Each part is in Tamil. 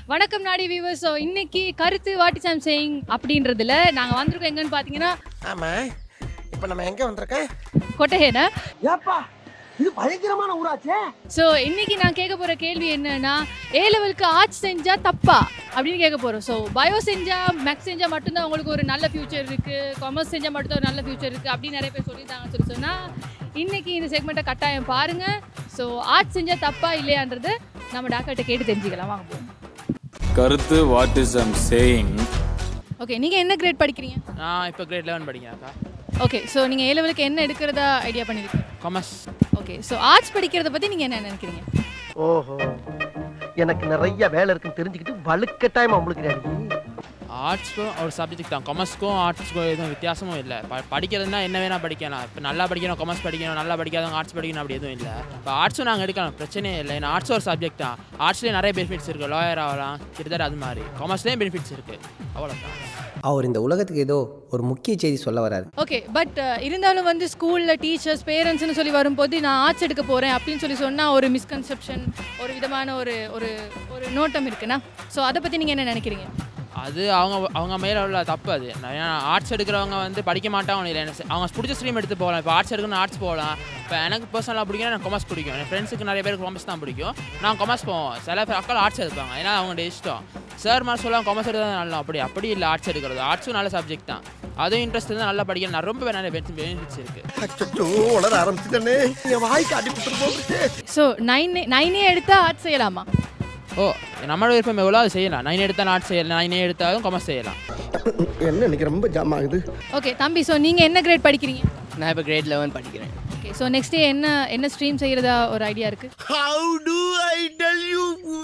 வணக்கம் நாடி வியூவர்ஸ் ஸோ இன்னைக்கு கருத்து வாட்டி சாம் சேயிங் அப்படின்றதுல நாங்கள் வந்திருக்கோம் எங்கன்னு பார்த்தீங்கன்னா ஆமா இப்போ நம்ம எங்க வந்திருக்கோம் கொட்டஹேன ஏப்பா இது பயங்கரமான ஊராச்சே ஸோ இன்னைக்கு நான் கேட்க போகிற கேள்வி என்னன்னா ஏ லெவலுக்கு ஆர்ட்ஸ் செஞ்சால் தப்பா அப்படின்னு கேட்க போகிறோம் ஸோ பயோ செஞ்சால் மேக்ஸ் செஞ்சால் மட்டும்தான் உங்களுக்கு ஒரு நல்ல ஃபியூச்சர் இருக்குது காமர்ஸ் செஞ்சால் மட்டும்தான் ஒரு நல்ல ஃபியூச்சர் இருக்குது அப்படின்னு நிறைய பேர் சொல்லியிருந்தாங்கன்னு சொல்லி சொன்னால் இன்னைக்கு இந்த செக்மெண்ட்டை கட்டாயம் பாருங்கள் ஸோ ஆர்ட்ஸ் செஞ்சால் தப்பா இல்லையான்றது நம்ம டாக்டர்கிட்ட கேட்டு தெரிஞ்சுக்கலாம் வாங்க போவோம் கருத்து what is I'm saying okay நீங்கள் என்ன கிரேட் படிக்கிறீங்க நான் இப்போ கிரேட் லெவன் படிக்கிறேன்க்கா ஓகே ஸோ நீங்கள் ஏ லெவலுக்கு என்ன எடுக்கிறதா ஐடியா பண்ணியிருக்கீங்க காமர்ஸ் ஓகே ஸோ ஆர்ட்ஸ் படிக்கிறத பற்றி நீங்கள் என்ன நினைக்கிறீங்க ஓஹோ எனக்கு நிறைய வேலை இருக்குன்னு தெரிஞ்சுக்கிட்டு வலுக்கட்டாயமா உங்களுக்கு ஆர்ட்ஸ்க்கும் ஒரு சப்ஜெக்ட் தான் காமர்ஸ்க்கும் ஆர்ட்ஸ்க்கும் எதுவும் வித்தியாசமும் இல்லை ப படிக்கிறதுனா என்ன வேணால் படிக்கலாம் இப்போ நல்லா படிக்கணும் காமர்ஸ் படிக்கணும் நல்லா படிக்காதவங்க ஆர்ட்ஸ் படிக்கணும் அப்படி எதுவும் இல்லை இப்போ ஆர்ட்ஸும் நாங்கள் எடுக்கலாம் பிரச்சனையே இல்லை ஏன்னா ஆர்ட்ஸ் ஒரு சப்ஜெக்ட் தான் ஆர்ட்ஸ்லேயே நிறைய பெனிஃபிட்ஸ் இருக்குது லாயர் ஆகலாம் கிட்டத்தட்ட அது மாதிரி காமர்ஸ்லேயும் பெனிஃபிட்ஸ் இருக்குது அவ்வளோதான் அவர் இந்த உலகத்துக்கு ஏதோ ஒரு முக்கிய செய்தி சொல்ல வராரு ஓகே பட் இருந்தாலும் வந்து ஸ்கூலில் டீச்சர்ஸ் பேரண்ட்ஸ்னு சொல்லி வரும்போது நான் ஆர்ட்ஸ் எடுக்க போகிறேன் அப்படின்னு சொல்லி சொன்னால் ஒரு மிஸ்கன்செப்ஷன் ஒரு விதமான ஒரு ஒரு ஒரு நோட்டம் இருக்குண்ணா ஸோ அதை பற்றி நீங்கள் என்ன நினைக்கிறீங்க அது அவங்க அவங்க மேலே உள்ள தப்பு அது ஏன்னா ஆர்ட்ஸ் எடுக்கிறவங்க வந்து படிக்க மாட்டாங்க இல்லை எனக்கு அவங்க பிடிச்ச ஸ்ட்ரீம் எடுத்து போகலாம் இப்போ ஆர்ட்ஸ் எடுக்கணும் ஆர்ட்ஸ் போகலாம் இப்போ எனக்கு பர்சனலாக பிடிக்கும் எனக்கு காமர்ஸ் பிடிக்கும் என் ஃப்ரெண்ட்ஸுக்கு நிறைய பேருக்கு காமர்ஸ் தான் பிடிக்கும் நான் காமர்ஸ் போவோம் சில பேர் அக்கள் ஆர்ட்ஸ் எடுப்பாங்க ஏன்னா அவங்க இஷ்டம் சார் மாதிரி சொல்லுவாங்க காமர்ஸ் எடுத்தால் நல்லா அப்படி அப்படி இல்லை ஆர்ட்ஸ் எடுக்கிறது ஆர்ட்ஸும் நல்ல சப்ஜெக்ட் தான் அதுவும் இன்ட்ரெஸ்ட் தான் நல்லா படிக்கணும் நான் ரொம்ப நிறைய பெனிஃபிட்ஸ் இருக்குது அச்சோ உளர ஆரம்பிச்சுட்டே என் வாய்க்கு அடி கொடுத்துட்டு போகுது ஸோ நைன் நைனே எடுத்தால் ஆர்ட்ஸ் செய்யலாமா ஓ நம்மளோட விருப்பம் எவ்வளோ அது செய்யலாம் நைன் எடுத்தால் ஆர்ட்ஸ் செய்யலாம் நைனே எடுத்தாலும் காமர்ஸ் செய்யலாம் என்ன இன்னைக்கு ரொம்ப ஜாம் ஆகுது ஓகே தம்பி ஸோ நீங்கள் என்ன கிரேட் படிக்கிறீங்க நான் இப்போ கிரேட் லெவன் படிக்கிறேன் ஓகே ஸோ நெக்ஸ்ட் டே என்ன என்ன ஸ்ட்ரீம் செய்கிறதா ஒரு ஐடியா இருக்குது how do I tell you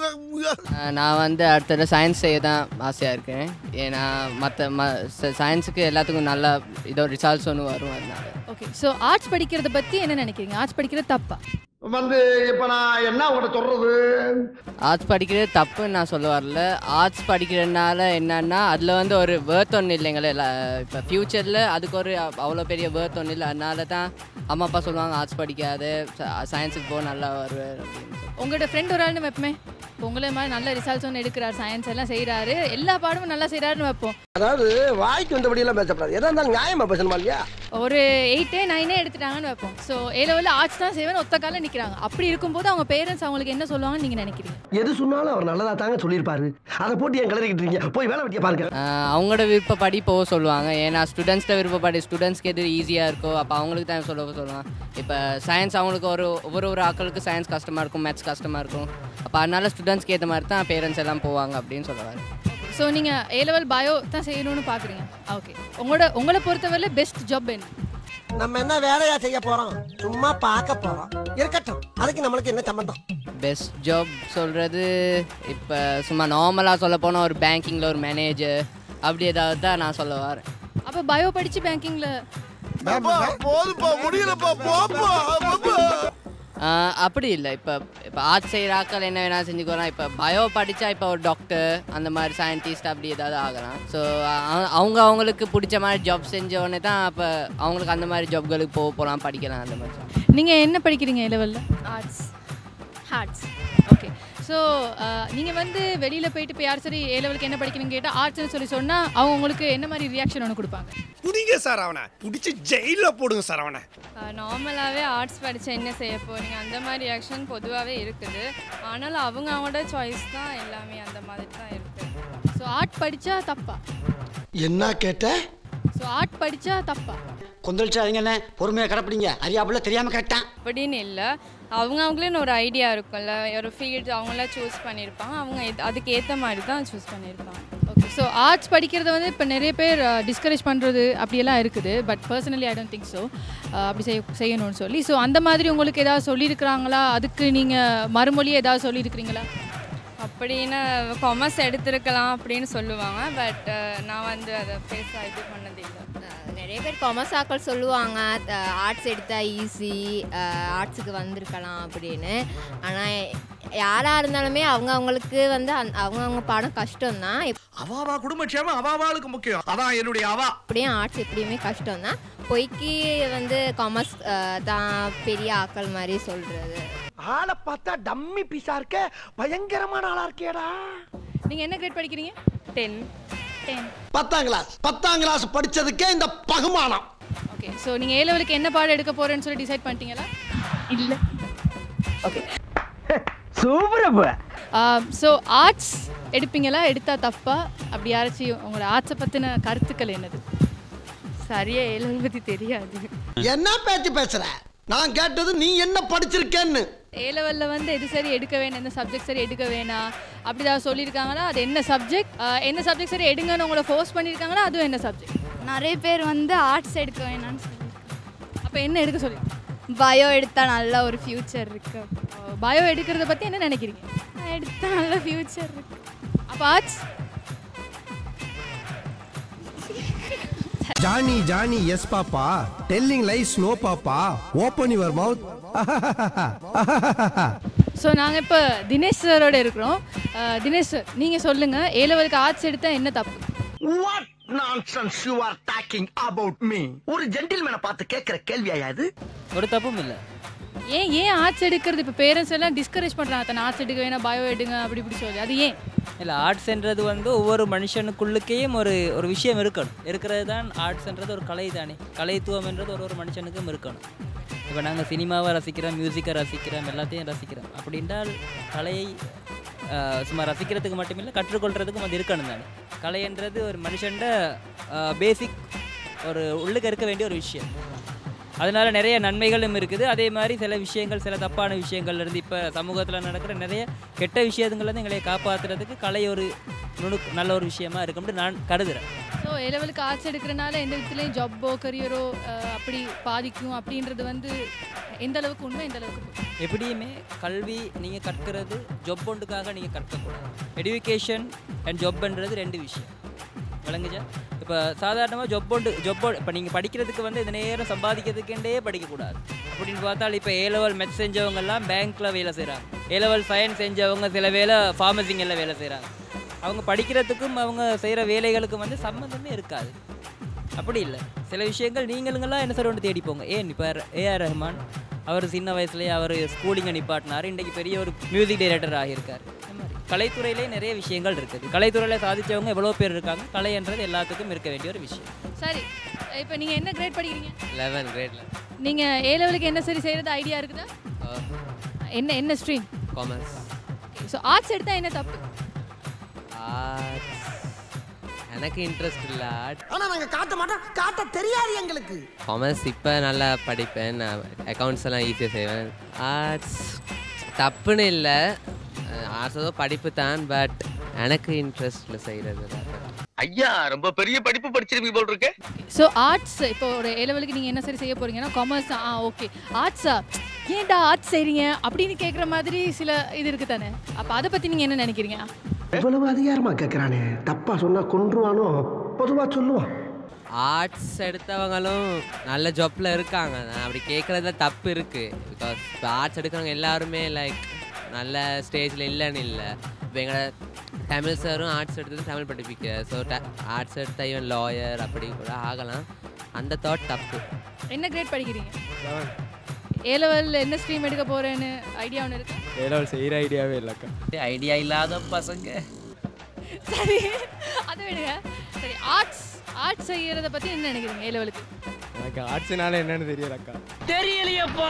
ah நான் வந்து அடுத்தது சயின்ஸ் செய்ய தான் ஆசையாக இருக்கேன் ஏன்னா மற்ற ம சயின்ஸுக்கு எல்லாத்துக்கும் நல்லா இதோ ரிசல்ட்ஸ் ஒன்று வரும் அதனால ஓகே ஸோ ஆர்ட்ஸ் படிக்கிறத பற்றி என்ன நினைக்கிறீங்க ஆர்ட்ஸ் படிக்கிறது தப்பா வந்து இப்போ நான் என்ன உங்கள்கிட்ட சொல்றது ஆர்ட்ஸ் படிக்கிறது தப்புன்னு நான் சொல்ல வரல ஆர்ட்ஸ் படிக்கிறதுனால என்னன்னா அதில் வந்து ஒரு வேர்த் ஒன்று இல்லைங்களே இப்போ ஃப்யூச்சரில் அதுக்கு ஒரு அவ்- அவ்வளோ பெரிய வேர்த் ஒன்று இல்லை அதனால தான் அம்மா அப்பா சொல்லுவாங்க ஆர்ட்ஸ் படிக்காத சயின்ஸுக்கு போ நல்லா வருவேன் அப்படின்னு சொல்லி. உங்களோட ஃப்ரெண்ட் ஒரு ஆள்னு வைப்போமே இப்போ உங்களை மாதிரி நல்ல ரிசல்ட்ஸ் ஒன்று எடுக்கிறார் சயின்ஸ் எல்லாம் செய்கிறாரு எல்லா பாடமும் நல்லா செய்கிறாருன்னு வைப்போம் அதாவது வாய்க்கு வந்தபடி எல்லாம் பேசக்கூடாது எதா இருந்தாலும் நியாயமா பேசணுமா இல்லையா ஒரு எயிட்டே நைனே எடுத்துட்டாங்கன்னு வைப்போம் ஸோ ஏ லெவலில் ஆர்ட்ஸ் தான் செய்வேன் ஒத்த காலில் நிற்கிறாங்க அப்படி இருக்கும்போது அவங்க பேரண்ட்ஸ் அவங்களுக்கு என்ன சொல்லுவாங்கன்னு நீங்கள் நினைக்கிறீங்க எது சொன்னாலும் அவர் நல்லதா தாங்க சொல்லியிருப்பாரு அதை போட்டு என் கிளறிக்கிட்டு இருக்கீங்க போய் வேலை வெட்டிய பாருங்க ஆஹ் அவங்களோட விருப்பப்படி போக சொல்லுவாங்க ஏன்னா ஸ்டூடெண்ட்ஸ்ட விருப்பப்படி ஸ்டூடெண்ட்ஸ்க்கு எது ஈஸியாக இருக்கோ அப்போ அவங்களுக்கு தான் சொல்ல சொல்லுவாங்க இப்போ சயின்ஸ் அவங்களுக்கு ஒரு ஒவ்வொரு ஒரு ஆட்களுக்கு சயின்ஸ் கஷ்டமாக இருக்கும் மேத்ஸ் கஷ்டமாக இருக்கும் அப்போ அதனால ஸ்டூடெண்ட்ஸ்க்கு ஏற்ற மாதிரி தான் பேரண்ட்ஸ் எல்லாம் போவாங்க அப்படின்னு சொல்லுவாங்க ஸோ நீங்கள் ஏ லெவல் பயோ தான் செய்யணும்னு பார்க்குறீங்க ஓகே உங்களோட உங்களை பொறுத்தவரையில் பெஸ்ட் ஜாப் என்ன நம்ம என்ன வேலையா செய்ய போறோம் சும்மா பார்க்க போறோம் இருக்கட்டும் அதுக்கு நம்மளுக்கு என்ன சம்பந்தம் பெஸ்ட் ஜாப் சொல்கிறது இப்போ சும்மா நார்மலாக சொல்ல போனால் ஒரு பேங்கிங்கில் ஒரு மேனேஜர் அப்படி ஏதாவது தான் நான் சொல்ல வரேன் அப்போ பயோ படித்து பேங்கிங்கில் போதுப்பா முடியலப்பா போப்பா ஆஹ் அப்படி இல்லை இப்போ இப்போ ஆர்ட்ஸ் செய்கிற ஆட்கள் என்ன வேணாலும் செஞ்சுக்கலாம் இப்போ பயோ படித்தா இப்போ ஒரு டாக்டர் அந்த மாதிரி சயின்டிஸ்ட் அப்படி ஏதாவது ஆகலாம் ஸோ அவங்க அவங்களுக்கு பிடிச்ச மாதிரி ஜாப் செஞ்ச உடனே தான் அப்போ அவங்களுக்கு அந்த மாதிரி ஜாப்களுக்கு போக போகலாம் படிக்கலாம் அந்த மாதிரி நீங்கள் என்ன படிக்கிறீங்க ஏ லெவலில் ஆர்ட்ஸ் ஆர்ட்ஸ் ஓகே ஸோ நீங்கள் வந்து வெளியில் போயிட்டு இப்போ யார் சரி ஏ லெவலுக்கு என்ன படிக்கணும்னு கேட்டால் ஆர்ட்ஸ்னு சொல்லி சொன்னால் அவங்க உங்களுக்கு என்ன மாதிரி ரியாக்ஷன் ஒன்று கொடுப்பாங்க புடிங்க சார் அவனை பிடிச்சி ஜெயில போடுங்க சார் அவனை நார்மலாகவே ஆர்ட்ஸ் படித்தா என்ன செய்ய போறீங்க அந்த மாதிரி ரியாக்ஷன் பொதுவாகவே இருக்குது ஆனாலும் அவங்க அவங்களோட சாய்ஸ் தான் எல்லாமே அந்த மாதிரி தான் இருக்குது ஸோ ஆர்ட் படித்தா தப்பா என்ன கேட்ட ஸோ ஆர்ட் படித்தா தப்பா கொந்தளிச்சாதீங்கண்ணே பொறுமையாக கிடப்பிடிங்க அறியாப்புல தெரியாமல் கேட்டேன் அப்படின்னு இல்லை அவங்க அவங்களேன்னு ஒரு ஐடியா இருக்கும்ல ஒரு ஃபீல்டு அவங்களாம் சூஸ் பண்ணியிருப்பாங்க அவங்க இது- அதுக்கு ஏற்ற மாதிரி தான் சூஸ் பண்ணியிருப்பாங்க ஓகே ஸோ ஆர்ட்ஸ் படிக்கிறத வந்து இப்போ நிறைய பேர் டிஸ்கரேஜ் பண்ணுறது அப்படியெல்லாம் இருக்குது but personally I don't think so அப்படி செய்ய செய்யணும்னு சொல்லி ஸோ அந்த மாதிரி உங்களுக்கு ஏதாவது சொல்லியிருக்கிறாங்களா அதுக்கு நீங்கள் மறுமொழியை ஏதாவது சொல்லியிருக்கிறீங்களா அப்படின்னு காமர்ஸ் எடுத்திருக்கலாம் அப்படின்னு சொல்லுவாங்க பட் நான் வந்து அதை பேச இது பண்ணதில்லை நிறைய பேர் காமர்ஸ் ஆக்கள் சொல்லுவாங்க ஆர்ட்ஸ் எடுத்தால் ஈஸி ஆர்ட்ஸுக்கு வந்திருக்கலாம் அப்படின்னு ஆனால் யாராக இருந்தாலுமே அவங்க அவங்களுக்கு வந்து அந்த- அவங்க அவங்க பாடம் கஷ்டம்தான் அவாவா குடும்பக்ஷேமம் அவாவாளுக்கு முக்கியம் அதான் என்னுடைய அவா எப்படியும் ஆர்ட்ஸ் எப்படியுமே கஷ்டம்தான் பொய்க்கு வந்து காமர்ஸ் தான் பெரிய ஆக்கள் மாதிரி சொல்கிறது ஆளை பார்த்தா டம்மி பீஸா இருக்க பயங்கரமான ஆளா இருக்கேடா நீங்கள் என்ன கிரேட் படிக்கிறீங்க டென் டென் பத்தாம் கிளாஸ் பத்தாம் கிளாஸ் படிச்சதுக்கே இந்த பகுமானம் ஓகே ஸோ நீங்கள் ஏ லெவலுக்கு என்ன பாடம் எடுக்க போகிறேன்னு சொல்லி டிசைட் பண்ணிட்டீங்களா இல்லை ஓகே சூப்பரப்ப ஸோ ஆர்ட்ஸ் எடுப்பீங்களா எடுத்தா தப்பா அப்படி யாராச்சும் உங்களோட ஆர்ட்ஸை பற்றின கருத்துக்கள் என்னது சரியா ஏழு பற்றி தெரியாது என்ன பேச்சு பேசுற நான் கேட்டது நீ என்ன படிச்சிருக்கேன்னு ஏ லெவலில் வந்து எது சரி எடுக்க வேணாம் எந்த சப்ஜெக்ட் சரி எடுக்க வேணாம் அப்படி ஏதாவது சொல்லியிருக்காங்களா அது என்ன சப்ஜெக்ட் எந்த சப்ஜெக்ட் சரி எடுங்கன்னு உங்களை ஃபோர்ஸ் பண்ணியிருக்காங்களா அதுவும் என்ன சப்ஜெக்ட் நிறைய பேர் வந்து ஆர்ட்ஸ் எடுக்க வேணாம்னு சொல்லி அப்போ என்ன எடுக்க சொல்லி பயோ எடுத்தால் நல்ல ஒரு ஃப்யூச்சர் இருக்கு பயோ எடுக்கிறத பற்றி என்ன நினைக்கிறீங்க எடுத்தால் நல்ல ஃப்யூச்சர் இருக்கு அப்போ arts Johnny, Johnny, yes, Papa. Telling lies, no, Papa. Open your mouth. So நாங்கள் இப்போ தினேஷ் சாரோட இருக்கிறோம் அஹ், தினேஷ் சார் நீங்கள் சொல்லுங்கள் ஏ லெவலுக்கு ஆர்ட்ஸ் எடுத்தால் என்ன தப்பு what nonsense you are talking about me ஒரு ஜென்டில்மேனை பார்த்து கேட்கிற கேள்வியா இது ஒரு தப்பும் இல்லை ஏன் ஏன் ஆர்ட்ஸ் எடுக்கிறது இப்போ பேரண்ட்ஸ் எல்லாம் டிஸ்கரேஜ் பண்ணுறாங்க தன் ஆர்ட்ஸ் எடுக்க வேணாம் பயோ எடுங்க அப்படி இப்படி சொல்லி அது ஏன் இல்லை ஆர்ட்ஸ்ன்றது வந்து ஒவ்வொரு மனுஷனுக்குள்ளுக்கேயும் ஒரு ஒரு விஷயம் இருக்கணும் இருக்கிறது தான் ஆர்ட்ஸ்ன்றது ஒரு கலை தானே கலைத்துவம்ன்றது ஒரு ஒரு மனுஷனுக்கும் இருக்கணும் இப்போ நாங்கள் சினிமாவை ரசிக்கிறோம் மியூசிக்கை ரசிக்கிறோம் எல்லாத்தையும் ரசிக்கிறோம் அப்படின்றால் கலையை ஆஹ், சும்மா ரசிக்கிறதுக்கு மட்டுமில்லை கற்றுக்கொள்கிறதுக்கும் அது இருக்கணும் தானே கலைன்றது ஒரு மனுஷன்ட பேசிக் ஒரு உள்ளுக்கு இருக்க வேண்டிய ஒரு விஷயம் அதனால நிறைய நன்மைகளும் இருக்குது அதே மாதிரி சில விஷயங்கள் சில தப்பான விஷயங்கள்ல இருந்து இப்போ சமூகத்தில் நடக்கிற நிறைய கெட்ட விஷயங்கள்லேருந்து எங்களை காப்பாற்றுறதுக்கு கலை ஒரு நுணு நல்ல ஒரு விஷயமா இருக்கும்னு நான் கருதுறேன் ஸோ ஏ லெவலுக்கு ஆர்ட்ஸ் எடுக்கிறனால எந்த விதத்துலையும் ஜாப்போ கரியரோ அப்படி பாதிக்கும் அப்படின்றது வந்து எந்த அளவுக்கு உண்மை எந்த அளவுக்கு பொய்? எப்படியுமே கல்வி நீங்கள் கற்கிறது ஜொப் ஒன்றுக்காக நீங்கள் கற்கக்கூடாது எடுகேஷன் அண்ட் ஜொப்ன்றது ரெண்டு விஷயம் விளங்குச்சா இப்போ சாதாரணமாக ஜொப் ஒன்று ஜொப் இப்போ நீங்கள் படிக்கிறதுக்கு வந்து இந்த நேரம் சம்பாதிக்கிறதுக்கே படிக்கக்கூடாது அப்படின்னு பார்த்தால் இப்போ ஏ லெவல் மெத் செஞ்சவங்கெல்லாம் பேங்க்கில் வேலை செய்கிறாங்க ஏ லெவல் சயின்ஸ் செஞ்சவங்க சில வேலை ஃபார்மசிங்கில் வேலை செய்கிறாங்க அவங்க படிக்கிறதுக்கும் அவங்க செய்கிற வேலைகளுக்கும் வந்து சம்மந்தமே இருக்காது அப்படி இல்லை சில விஷயங்கள் நீங்களுங்கெல்லாம் என்ன சார் ஒன்று தேடி போங்க ஏன் இப்போ ஏஆர் ரஹ்மான் அவர் சின்ன வயசுலேயே அவர் ஸ்கூலிங்கை நிப்பாட்டினார் இன்றைக்கு பெரிய ஒரு மியூசிக் டைரக்டர் ஆகியிருக்கார் இந்த மாதிரி கலைத்துறையிலே நிறைய விஷயங்கள் இருக்குது கலைத்துறையில் சாதிச்சவங்க எவ்வளோ பேர் இருக்காங்க கலைன்றது எல்லாத்துக்கும் இருக்க வேண்டிய ஒரு விஷயம் சரி இப்போ நீங்கள் என்ன கிரேட் படிக்கிறீங்க லெவன் கிரேட்ல நீங்கள் ஏ லெவலுக்கு என்ன சரி செய்கிறது ஐடியா இருக்குதா என்ன என்ன ஸ்ட்ரீம் காமர்ஸ் ஸோ ஆர்ட்ஸ் எடுத்தால் என்ன தப்பு ஆர்ட்ஸ் எனக்கு இன்ட்ரெஸ்ட் இல்லை ஆர்ட் ஆனா நாங்க காட்ட மாட்டோம் காட்ட தெரியாது எங்களுக்கு காமர்ஸ் இப்போ நல்லா படிப்பேன் நான் அக்கௌண்ட்ஸ் எல்லாம் ஈஸியாக செய்வேன் ஆர்ட்ஸ் தப்புன்னு இல்லை ஆர்ட்ஸ் ஏதோ படிப்பு தான் பட் எனக்கு இன்ட்ரெஸ்டில் செய்கிறது ஐயா ரொம்ப பெரிய படிப்பு படிச்சிருப்பீங்க போல் இருக்கு ஸோ ஆர்ட்ஸ் இப்போ ஒரு ஏ லெவலுக்கு நீங்கள் என்ன சரி செய்ய போறீங்கன்னா காமர்ஸ் ஆ ஓகே ஆர்ட்ஸா ஏன்டா ஆர்ட்ஸ் செய்றீங்க அப்படின்னு கேட்குற மாதிரி சில இது இருக்கு தானே அப்போ அதை பற்றி நீங்கள் என்ன நினைக்கிறீங்க இவ்வளவு அதிகாரமா கேக்குறானே தப்பா சொன்னா கொன்றுவானோ பொதுவா சொல்லுவான் ஆர்ட்ஸ் எடுத்தவங்களும் நல்ல ஜாப்பில் இருக்காங்க நான் அப்படி கேட்குறதுல தப்பு இருக்குது பிகாஸ் இப்போ ஆர்ட்ஸ் எடுக்கிறவங்க எல்லாருமே லைக் நல்ல ஸ்டேஜில் இல்லைன்னு இல்லை இப்போ எங்களோட தமிழ் சாரும் ஆர்ட்ஸ் எடுத்தது தமிழ் படிப்பிக்க ஸோ ஆர்ட்ஸ் எடுத்த ஈவன் லாயர் அப்படி கூட ஆகலாம் அந்த தாட் தப்பு என்ன கிரேட் படிக்கிறீங்க ஏ லெவலில் என்ன ஸ்ட்ரீம் எடுக்க போகிறேன்னு ஐடியா ஒன்று இருக்கு ஏதாவது செய்கிற ஐடியாவே இல்லைக்கா ஐடியா இல்லாத பசங்க சரி அதை விடுங்க சரி ஆர்ட்ஸ் ஆர்ட்ஸ் செய்யறத பற்றி என்ன நினைக்கிறீங்க ஏ லெவலுக்கு எனக்கு ஆர்ட்ஸ்னால என்னன்னு தெரியலக்கா தெரியலையப்பா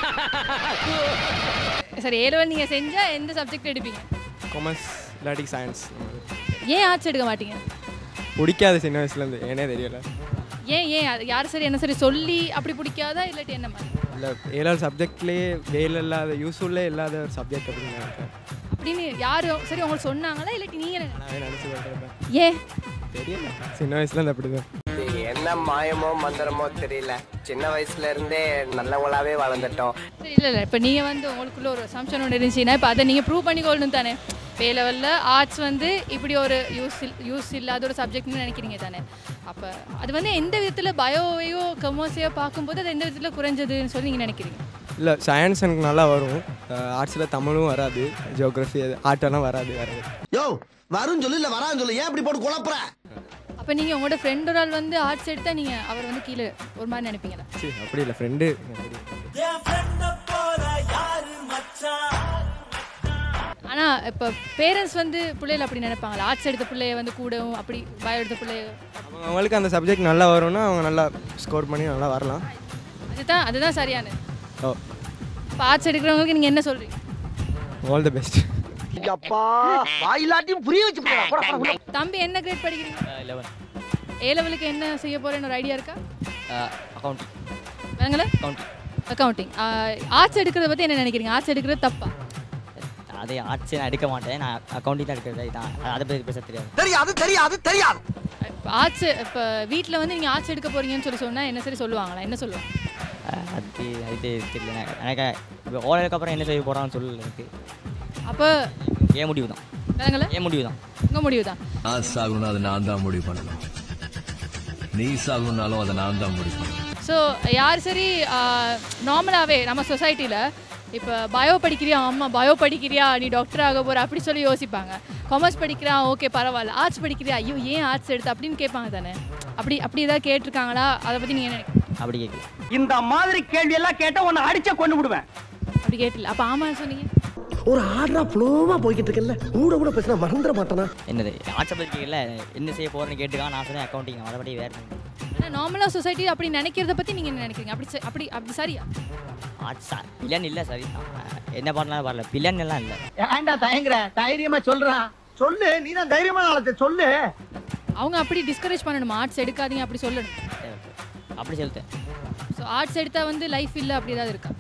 சரி ஏ லெவல் நீங்கள் செஞ்சால் எந்த சப்ஜெக்ட் எடுப்பீங்க காமர்ஸ் இல்லாட்டி சயின்ஸ் ஏன் ஆர்ட்ஸ் எடுக்க மாட்டீங்க பிடிக்காது சின்ன வயசுலேருந்து ஏனே தெரியல ஏன் ஏன் அது யார் சரி என்ன சரி சொல்லி அப்படி பிடிக்காதா இல்லாட்டி என்ன மாதிரி இல்லை ஏழாவது சப்ஜெக்ட்லேயே வேலை இல்லாத யூஸ்ஃபுல்லே இல்லாத ஒரு சப்ஜெக்ட் அப்படின்னு நினைக்கிறேன் அப்படின்னு யார் சரி உங்களுக்கு சொன்னாங்களா இல்லாட்டி நீங்கள் நான் நினச்சி சொல்கிறேன் ஏன் தெரியல சின்ன வயசுலேருந்து அப்படி தான் என்ன மாயமோ மந்திரமோ தெரியல சின்ன வயசுல இருந்தே நல்லவங்களாவே வளர்ந்துட்டோம் சரி இல்லை இல்லை இப்போ நீங்கள் வந்து உங்களுக்குள்ள ஒரு சம்ஷன் ஒன்று இருந்துச்சுன்னா இப்போ அதை நீங்கள் ப்ரூவ் பண்ணிக்கொள்ளணும் தானே பே லெவலில் ஆர்ட்ஸ் வந்து இப்படி ஒரு யூஸ் யூஸ் இல்லாத ஒரு சப்ஜெக்ட்னு நினைக்கிறீங்க தானே அப்போ அது வந்து எந்த விதத்தில் பயோவையோ கமர்ஸையோ பார்க்கும்போது அது எந்த விதத்தில் குறைஞ்சதுன்னு சொல்லி நீங்கள் நினைக்கிறீங்க இல்லை சயின்ஸ் எனக்கு நல்லா வரும் ஆர்ட்ஸில் தமிழும் வராது ஜியோகிராஃபி ஆர்ட்டெல்லாம் வராது வராது யோ வரும் சொல்லு இல்ல வரான்னு சொல்லு ஏன் இப்படி போட்டு குழப்புற அப்போ நீங்கள் உங்களோட ஃப்ரெண்ட் ஒரு ஆள் வந்து ஆர்ட்ஸ் எடுத்தால் நீங்கள் அவர் வந்து கீழே ஒரு மாதிரி நினைப்பீங்களா சரி அப்படி இல்லை ஃப்ரெண்டு ஆனால் இப்போ பேரண்ட்ஸ் வந்து பிள்ளைகள் அப்படி நினைப்பாங்களா ஆர்ட்ஸ் எடுத்த பிள்ளைய வந்து கூடவும் அப்படி பயோ எடுத்த பிள்ளைய அவங்க அவங்களுக்கு அந்த சப்ஜெக்ட் நல்லா வரும்னா அவங்க நல்லா ஸ்கோர் பண்ணி நல்லா வரலாம் அதுதான் அதுதான் சரியானது ஓ இப்போ ஆர்ட்ஸ் எடுக்கிறவங்களுக்கு நீங்கள் என்ன சொல்கிறீங்க ஆல் தி பெஸ்ட் அப்பா வாயிலாட்டியும் புரிய வச்சு போடா போடா, போடா, போடா. தம்பி என்ன கிரேட் படிக்கிறீங்க லெவன் ஏ லெவலுக்கு என்ன செய்ய போகிறேன்னு ஒரு ஐடியா இருக்கா அக்கௌண்டிங் வேங்களா அக்கௌண்டிங் அக்கௌண்டிங் ஆர்ட்ஸ் எடுக்கிறத பற்றி என்ன நினைக்கிறீங்க ஆர்ட்ஸ் எடுக்கிறது தப்பா அதே ஆர்ட்ஸ் நான் எடுக்க மாட்டேன் நான் அக்கௌண்டிங் தான் எடுக்கிறது இதான் அதை பற்றி பேச தெரியாது தெரியாது தெரியாது தெரியாது ஆர்ட்ஸ் இப்போ வீட்டில் வந்து நீங்கள் ஆர்ட்ஸ் எடுக்க போறீங்கன்னு சொல்லி சொன்னால் என்ன சரி சொல்லுவாங்களா என்ன சொல்லுவாங்க அஹ் அது இது தெரியல எனக்கு எனக்கு இப்போ ஓலைக்கு அப்புறம் என்ன செய்ய போகிறான்னு சொல்லல எனக்கு அப்போ ஏன் முடிவு தான் வேங்களா ஏன் முடிவு தான் உங்கள் முடிவு தான் நான் சாகணும்னா அதை நான் தான் முடிவு பண்ணணும் நீ சாகணும்னாலும் அதை நான் தான் முடிவு பண்ணணும் ஸோ யார் சரி நார்மலாகவே நம்ம சொசைட்டியில் இப்போ பயோ படிக்கிறியா அம்மா பயோ படிக்கிறியா நீ டாக்டர் ஆக போகிற அப்படி சொல்லி யோசிப்பாங்க காமர்ஸ் படிக்கிறா ஓகே பரவாயில்ல ஆர்ட்ஸ் படிக்கிறியா ஐயோ ஏன் ஆர்ட்ஸ் எடுத்து அப்படின்னு கேட்பாங்க தானே அப்படி அப்படி ஏதாவது கேட்டிருக்காங்களா அதை பற்றி நீங்கள் என்ன நினைக்கிறீங்க? அப்படி கேட்கல இந்த மாதிரி கேள்வி எல்லாம் கேட்டா உன்னை அடிச்ச கொண்டு விடுவேன் அப்படி கேட்டில அப்போ ஆமாம் சொன்னீங்க ஒரு ஆர்டரா ஃப்ளோவா போய்கிட்டு இருக்கல கூட கூட பேசினா மறந்துட மாட்டானா என்னது ஆர்ட்ஸை பற்றி கேட்கல என்ன செய்ய போகிறேன்னு கேட்டுக்கான் நான் சொன்னேன் அக்கௌண்டிங் மற்றபடி வேறு ஆனால் நார்மலாக சொசைட்டி அப்படி நினைக்கிறத பற்றி நீங்கள் என்ன நினைக்கிறீங்க அப்படி ச- அப்படி அப்படி சரியா ஆர்ட்ஸ் பில்லன் இல்லை சரி என்ன பண்ணாலும் வரல பில்லன் எல்லாம் இல்லை ஏன்டா தயங்குற தைரியமா சொல்றான் சொல்லு நீ தான் தைரியமான ஆளத்தை சொல்லு அவங்க அப்படி டிஸ்கரேஜ் பண்ணணுமா ஆர்ட்ஸ் எடுக்காதீங்க அப்படி சொல்லணும் அப்படி சொல்லிட்டேன் ஸோ ஆர்ட்ஸ் எடுத்தால் வந்து லைஃப் இல்லை அப்படி ஏதாவது இருக்கா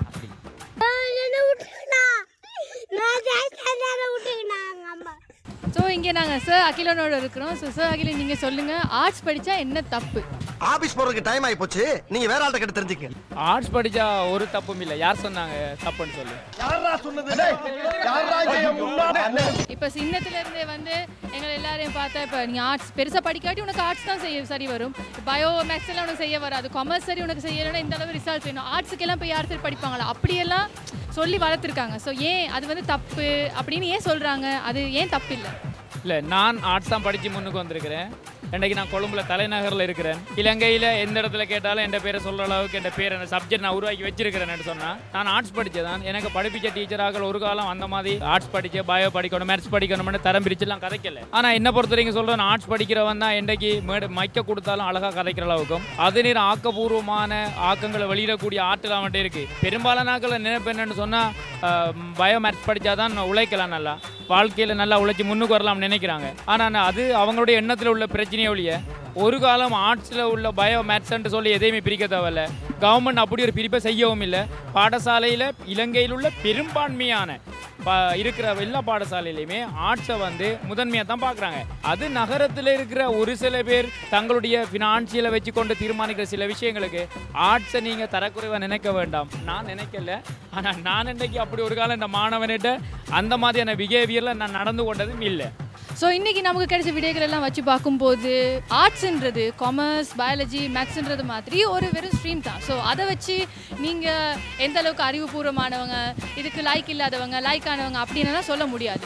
ஸோ இங்கே நாங்கள் சார் அகிலனோட இருக்கிறோம் ஸோ சார் அகிலன் நீங்கள் சொல்லுங்கள் ஆர்ட்ஸ் படித்தா என்ன தப்பு ஆபீஸ் போறதுக்கு டைம் ஆகி போச்சு நீங்க வேற ஆள்கிட்ட கேட்டு தெரிஞ்சுக்க ஆர்ட்ஸ் படிச்சா ஒரு தப்பும் இல்லை யார் சொன்னாங்க தப்புன்னு சொல்லு யாரா சொன்னது யாரா என் முன்னாடி இப்போ சின்னத்துல இருந்தே வந்து எங்களை எல்லாரையும் பார்த்தா இப்போ நீ ஆர்ட்ஸ் பெருசாக படிக்காட்டி உனக்கு ஆர்ட்ஸ் தான் செய்ய சரி வரும் பயோ மேக்ஸ் எல்லாம் உனக்கு செய்ய வராது காமர்ஸ் சரி உனக்கு செய்யலைன்னா இந்த அளவு ரிசல்ட் வேணும் ஆர்ட்ஸுக்கெல்லாம் போய் யார் சரி படிப்பாங்களா அப்படியெல்லாம் சொல்லி வளர்த்துருக்காங்க ஸோ ஏன் அது வந்து தப்பு அப்படின்னு ஏன் சொல்கிறாங்க அது ஏன் தப்பு இல்லை இல்லை நான் ஆர்ட்ஸ் தான் படித்து முன்னுக்கு வந்திருக்கிறேன் இன்றைக்கு நான் கொழும்புல தலைநகரில் இருக்கிறேன் இலங்கையில் எந்த இடத்துல கேட்டாலும் என் பேரை சொல்கிற அளவுக்கு என் பேர் என்ன சப்ஜெக்ட் நான் உருவாக்கி வச்சிருக்கிறேன்னு சொன்னால் நான் ஆர்ட்ஸ் படித்ததான் எனக்கு படிப்பிச்ச டீச்சராக ஒரு காலம் அந்த மாதிரி ஆர்ட்ஸ் படிக்க பயோ படிக்கணும் மேத்ஸ் படிக்கணும்னு தரம் பிரிச்சுலாம் கதைக்கல ஆனால் என்ன பொறுத்த வரைக்கும் சொல்கிறேன் ஆர்ட்ஸ் படிக்கிறவன் தான் இன்றைக்கு மேடு மைக்க கொடுத்தாலும் அழகாக கதைக்கிற அளவுக்கும் அது நேரம் ஆக்கப்பூர்வமான ஆக்கங்களை வெளியிடக்கூடிய ஆற்றல் அவன்கிட்ட இருக்குது பெரும்பாலான ஆக்களை நினைப்பு என்னன்னு சொன்னால் பயோ மேத்ஸ் படித்தாதான் உழைக்கலாம் நல்லா வாழ்க்கையில் நல்லா உழைச்சி முன்னுக்கு வரலாம்னு நினைக்கிறாங்க ஆனால் அது அவங்களுடைய எண்ணத்தில் உள்ள பிரச்சனையே ஒழிய ஒரு காலம் ஆர்ட்ஸில் உள்ள பயோ மேத்ஸ்ன்ட்டு சொல்லி எதையுமே பிரிக்க தேவையில்ல கவர்மெண்ட் அப்படி ஒரு பிரிப்பை செய்யவும் இல்லை பாடசாலையில் இலங்கையில் உள்ள பெரும்பான்மையான ப இருக்கிற எல்லா பாடசாலையிலையுமே ஆர்ட்ஸை வந்து முதன்மையாக தான் பார்க்குறாங்க அது நகரத்தில் இருக்கிற ஒரு சில பேர் தங்களுடைய ஃபினான்சியலை வச்சு கொண்டு தீர்மானிக்கிற சில விஷயங்களுக்கு ஆர்ட்ஸை நீங்கள் தரக்குறைவாக நினைக்க வேண்டாம் நான் நினைக்கல ஆனால் நான் இன்னைக்கு அப்படி ஒரு காலம் இந்த மாணவனிட்ட அந்த மாதிரியான பிஹேவியரில் நான் நடந்து கொண்டதும் இல்லை ஸோ இன்னைக்கு நமக்கு கிடைச்ச விடைகள் எல்லாம் வச்சு பார்க்கும்போது ஆர்ட்ஸ்ன்றது காமர்ஸ் பயாலஜி மேக்ஸ்ன்றது மாதிரி ஒரு வெறும் ஸ்ட்ரீம் தான் ஸோ அதை வச்சு நீங்கள் எந்த அளவுக்கு அறிவுபூர்வமானவங்க இதுக்கு லைக் இல்லாதவங்க லைக் ஆனவங்க அப்படின்னு சொல்ல முடியாது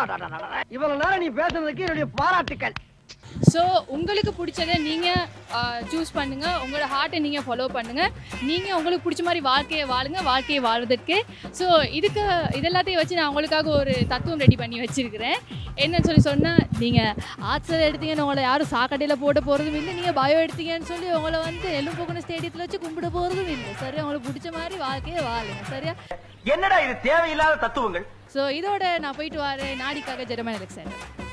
இவ்வளவு நேரம் நீ பேசுனதுக்கு என்னுடைய பாராட்டுக்கள் ஸோ உங்களுக்கு பிடிச்சதை நீங்கள் சூஸ் பண்ணுங்கள் உங்களோட ஹார்ட்டை நீங்கள் ஃபாலோ பண்ணுங்கள் நீங்கள் உங்களுக்கு பிடிச்ச மாதிரி வாழ்க்கையை வாழுங்க வாழ்க்கையை வாழ்வதற்கு ஸோ இதுக்கு இதெல்லாத்தையும் வச்சு நான் உங்களுக்காக ஒரு தத்துவம் ரெடி பண்ணி வச்சுருக்கிறேன் என்னன்னு சொல்லி சொன்னால் நீங்கள் ஆர்ட்ஸில் எடுத்தீங்கன்னு உங்களை யாரும் சாக்கடையில் போட போகிறதும் இல்லை நீங்கள் பயோ எடுத்தீங்கன்னு சொல்லி உங்களை வந்து எலும்புக்குன ஸ்டேடியத்தில் வச்சு கும்பிட போகிறதும் இல்லை சரியா உங்களுக்கு பிடிச்ச மாதிரி வாழ்க்கையை வாழுங்க சரியா என்னடா இது தேவையில்லாத தத்துவங்கள் ஸோ இதோட நான் போயிட்டு வரேன் நாடிக்காக ஜெர்மன் எலெக்சன்